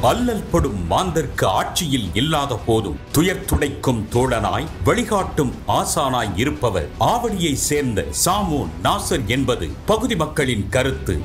அல்லல் படும் மாந்தர்க்கு ஆட்சியில் இல்லாத போதும் துயர் துடைக்கும் தோழனாய் வழிகாட்டும் ஆசானாய் இருப்பவர் ஆவடியை சேர்ந்த சாமு நாசர் என்பது பகுதி மக்களின் கருத்து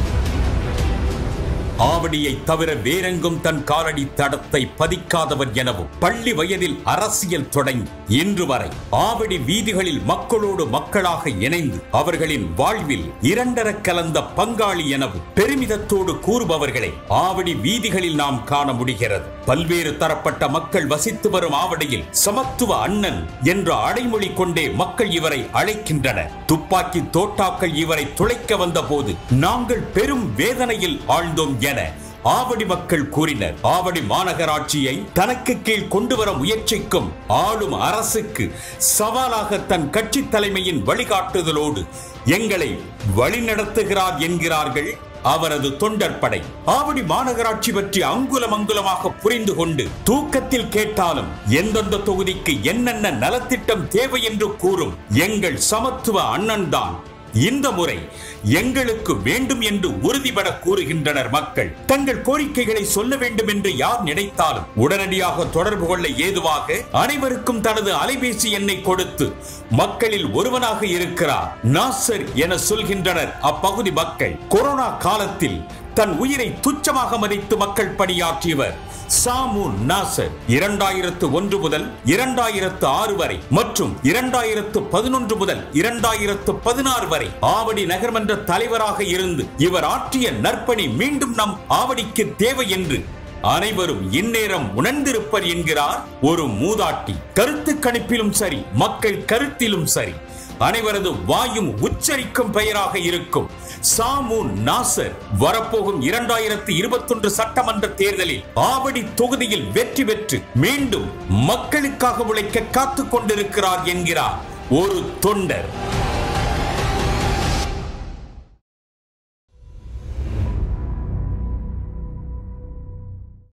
ஆவடியை தவிர வேறெங்கும் தன் காலடி தடத்தை பதிக்காதவர் எனவும் பள்ளி வயதில் அரசியல் தொடங்கி இன்று வரை ஆவடி வீதிகளில் மக்களோடு மக்களாக இணைந்து அவர்களின் வாழ்வில் இரண்டர கலந்த பங்காளி எனவும் பெருமிதத்தோடு கூறுபவர்களை ஆவடி வீதிகளில் நாம் காண முடிகிறது பல்வேறு தரப்பட்ட மக்கள் வசித்து வரும் ஆவடியில் சமத்துவ அண்ணன் என்ற அடைமொழி கொண்டே மக்கள் இவரை அழைக்கின்றனர் துப்பாக்கி தோட்டாக்கள் இவரை துளைக்க வந்தபோது நாங்கள் பெரும் வேதனையில் ஆழ்ந்தோம் என ஆவடி மக்கள் கூறினர் ஆவடி மாநகராட்சியை தனக்கு கீழ் கொண்டு வர முயற்சிக்கும் ஆளும் அரசுக்கு சவாலாக தன் கட்சி தலைமையின் வழிகாட்டுதலோடு எங்களை வழிநடத்துகிறார் என்கிறார்கள் அவரது தொண்டற்படை ஆவடி மாநகராட்சி பற்றி அங்குலம் அங்குலமாக புரிந்து கொண்டு தூக்கத்தில் கேட்டாலும் எந்தெந்த தொகுதிக்கு என்னென்ன நலத்திட்டம் தேவை என்று கூறும் எங்கள் சமத்துவ அண்ணன் தான் இந்த முறை எங்களுக்கு வேண்டும் என்று உறுதிபட கூறுகின்றனர் மக்கள் தங்கள் கோரிக்கைகளை சொல்ல வேண்டும் என்று யார் நினைத்தாலும் உடனடியாக தொடர்பு கொள்ள ஏதுவாக அனைவருக்கும் தனது அலைபேசி எண்ணை கொடுத்து மக்களில் ஒருவனாக இருக்கிறார் நாசர் என சொல்கின்றனர் அப்பகுதி மக்கள் கொரோனா காலத்தில் தன் உயிரை துச்சமாக மதித்து மக்கள் பணியாற்றியவர் சாமு நாசர் இரண்டாயிரத்து ஒன்று முதல் இரண்டாயிரத்து ஆறு வரை மற்றும் இரண்டாயிரத்து பதினொன்று முதல் இரண்டாயிரத்து பதினாறு வரை ஆவடி நகர்மன்ற தலைவராக இருந்து இவர் ஆற்றிய நற்பணி மீண்டும் நம் ஆவடிக்கு தேவை என்று அனைவரும் இந்நேரம் உணர்ந்திருப்பர் என்கிறார் ஒரு மூதாட்டி கருத்து கணிப்பிலும் சரி மக்கள் கருத்திலும் சரி அனைவரது வாயும் உச்சரிக்கும் பெயராக இருக்கும் சாமு நாசர் வரப்போகும் இரண்டாயிரத்தி இருபத்தொன்று சட்டமன்ற தேர்தலில் ஆவடி தொகுதியில் வெற்றி பெற்று மீண்டும் மக்களுக்காக உழைக்க காத்துக் கொண்டிருக்கிறார் என்கிறார் ஒரு தொண்டர்